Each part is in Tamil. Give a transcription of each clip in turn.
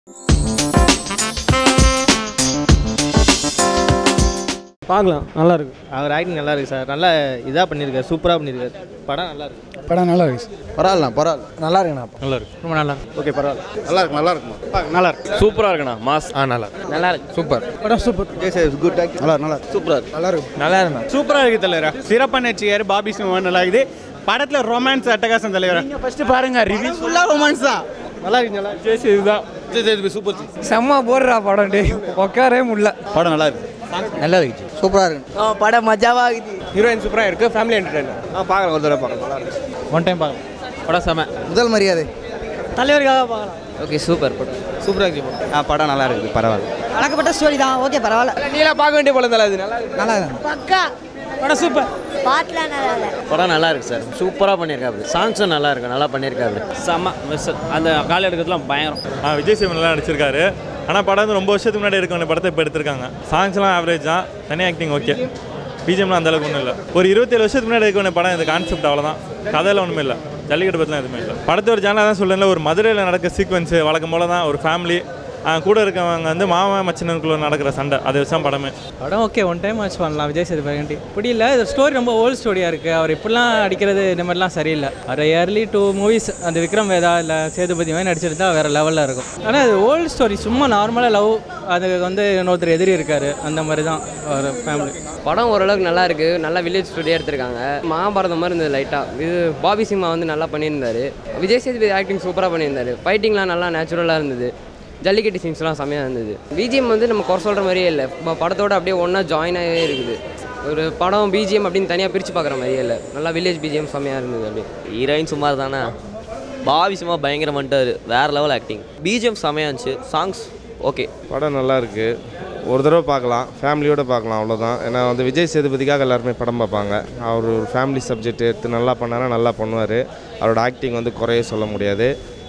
பார்க்கலாம் நல்லா இருக்கு அவர் ஆக்டிங் நல்லா இருக்கு சார் நல்லா இதாக பண்ணியிருக்காரு சூப்பராக பண்ணியிருக்காரு படம் நல்லா இருக்கு படம் நல்லா இருக்கு பரவாயில்ல பரவாயில்ல நல்லா இருக்குண்ணா நல்லா இருக்கு ரொம்ப நல்லா இருக்கு ஓகே பரவாயில்ல நல்லா இருக்கு நல்லா இருக்குமா நல்லா இருக்கு சூப்பராக இருக்குண்ணா மாஸ் ஆ நல்லா இருக்கு நல்லா இருக்கு சூப்பர் படம் சூப்பர் குட் நல்லா நல்லா சூப்பரா இருக்கு நல்லா இருக்கு நல்லா இருந்தா சூப்பராக இருக்கு தலைவரா சிறப்பாக நடிச்சிக்காரு பாபி சிம்மன் நல்லா இருக்குது படத்தில் ரொமான்ஸ் அட்டகாசம் தலைவரா ஃபர்ஸ்ட் பாருங்க ரிவ்யூ ஃபுல்லாக ரொமான்ஸ் தான் நல்லா இருக்கு நல்லா இருக்கு இதுதான் சூப்பர் செம்ம போடுறா படம் டே உட்காரே முடியல படம் நல்லா இருக்கு நல்லா இருக்கு சூப்பரா இருக்கு படம் மஜாவாக இருக்குது ஹீரோயின் சூப்பராக இருக்கு ஃபேமிலி என்டர்டைனர் ஆ பார்க்கலாம் ஒரு தடவை பார்க்கலாம் நல்லா இருக்கு ஒன் டைம் பார்க்கலாம் படம் செம முதல் மரியாதை தலைவருக்காக பார்க்கலாம் ஓகே சூப்பர் படம் சூப்பராக இருக்கு படம் ஆ படம் நல்லா இருக்குது பரவாயில்ல வழக்கப்பட்ட ஸ்டோரி தான் ஓகே பரவாயில்ல நீலாம் பார்க்க வேண்டிய படம் தலை இது நல்லா நல்லா இருக்கு பக்கா படம் சூப்பர் பாட்டுலாம் நல்லா இல்லை படம் நல்லா இருக்கு சார் சூப்பராக பண்ணியிருக்காரு சாங்ஸும் நல்லா இருக்கு நல்லா பண்ணியிருக்காரு செம்ம மிஸ் அந்த கால எடுக்கிறதுலாம் பயங்கரம் ஆ விஜய் சேவன் நல்லா நடிச்சிருக்காரு ஆனால் படம் வந்து ரொம்ப வருஷத்துக்கு முன்னாடி இருக்க வேண்டிய படத்தை இப்போ எடுத்திருக்காங்க சாங்ஸ்லாம் ஆவரேஜ் தான் தனி ஆக்டிங் ஓகே பிஜிஎம்லாம் அந்த அளவுக்கு ஒன்றும் இல்லை ஒரு இருபத்தேழு வருஷத்துக்கு முன்னாடி இருக்க வேண்டிய படம் இந்த கான்செப்ட் அவ்வளோதான் கதையில் ஒன்றுமே இல்லை ஜல்லிக்கட்டு பற்றிலாம் எதுவுமே இல்லை படத்தை ஒரு ஜானலாக தான் சொல்லுங்கள் ஒரு மதுரையில் நடக்க சீக்வன்ஸு வழக்கம் போல தான் ஒரு ஃபேமிலி கூட இருக்கவங்க வந்து மாமா மச்சினருக்குள்ள நடக்கிற சண்டை அதை வச்சு தான் படமே படம் ஓகே ஒன் டைம் வாட்ச் பண்ணலாம் விஜய் சேதுபதி இப்படி இல்லை இது ஸ்டோரி ரொம்ப ஓல்டு ஸ்டோரியாக இருக்குது அவர் இப்படிலாம் அடிக்கிறது இந்த மாதிரிலாம் சரியில்லை அவர் இயர்லி டூ மூவிஸ் அந்த விக்ரம் வேதா இல்லை சேதுபதி மாதிரி நடிச்சிருந்தா வேறு லெவலில் இருக்கும் ஆனால் அது ஓல்டு ஸ்டோரி சும்மா நார்மலாக லவ் அது வந்து இன்னொருத்தர் எதிரி இருக்கார் அந்த மாதிரி தான் ஒரு ஃபேமிலி படம் ஓரளவுக்கு நல்லா இருக்கு நல்லா வில்லேஜ் ஸ்டுடியோ எடுத்திருக்காங்க மகாபாரதம் மாதிரி இருந்தது லைட்டாக இது பாபி சிம்மா வந்து நல்லா பண்ணியிருந்தாரு விஜய் சேதுபதி ஆக்டிங் சூப்பராக பண்ணியிருந்தாரு ஃபைட்டிங்லாம் நல்லா நேச்சுரலாக இருந்தது ஜல்லிக்கட்டு சீன்ஸ்லாம் செம்மையாக இருந்தது பிஜிஎம் வந்து நம்ம குறை சொல்கிற மாதிரியே இல்லை ப- படத்தோட அப்படியே ஒன்றா ஜாயின் ஆகவே இருக்குது ஒரு படம் பிஜிஎம் அப்படின்னு தனியாக பிரித்து பார்க்குற மாதிரியே இல்லை நல்லா வில்லேஜ் பிஜிஎம் செம்மையாக இருந்தது அப்படியே ஹீரோயின் சுமார் தானே பாவி சும்மா பயங்கரம் பண்ணிட்டாரு வேறு லெவல் ஆக்டிங் பிஜிஎம் செமையாக இருந்துச்சு சாங்ஸ் ஓகே படம் நல்லா இருக்கு ஒரு தடவை பார்க்கலாம் ஃபேமிலியோடு பார்க்கலாம் அவ்வளோதான் ஏன்னா வந்து விஜய் சேதுபதிக்காக எல்லாருமே படம் பார்ப்பாங்க அவர் ஒரு ஃபேமிலி சப்ஜெக்ட் எடுத்து நல்லா பண்ணாரா நல்லா பண்ணுவார் அவரோட ஆக்டிங் வந்து குறைய சொல்ல முடியாது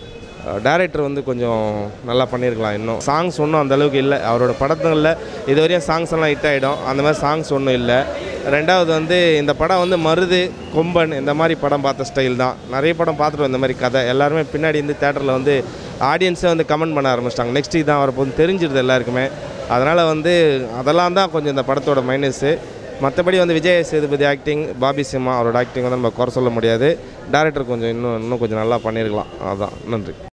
டேரக்டர் வந்து கொஞ்சம் நல்லா பண்ணியிருக்கலாம் இன்னும் சாங்ஸ் ஒன்றும் அந்த அளவுக்கு இல்லை அவரோட படத்துங்களில் இது வரையும் சாங்ஸ் எல்லாம் ஹிட் ஆகிடும் அந்த மாதிரி சாங்ஸ் ஒன்றும் இல்லை ரெண்டாவது வந்து இந்த படம் வந்து மருது கொம்பன் இந்த மாதிரி படம் பார்த்த ஸ்டைல் தான் நிறைய படம் பார்த்துட்டோம் இந்த மாதிரி கதை எல்லாருமே பின்னாடி இருந்து தேட்டரில் வந்து ஆடியன்ஸே வந்து கமெண்ட் பண்ண ஆரம்பிச்சிட்டாங்க நெக்ஸ்ட் இதான் வரப்போகுது தெரிஞ்சிருது எல்லாருக்குமே அதனால் வந்து அதெல்லாம் தான் கொஞ்சம் இந்த படத்தோட மைனஸு மற்றபடி வந்து விஜய் சேதுபதி ஆக்டிங் பாபி சிம்மா அவரோட ஆக்டிங் வந்து நம்ம குறை சொல்ல முடியாது டேரக்டர் கொஞ்சம் இன்னும் இன்னும் கொஞ்சம் நல்லா பண்ணியிருக்கலாம் அதான் நன்றி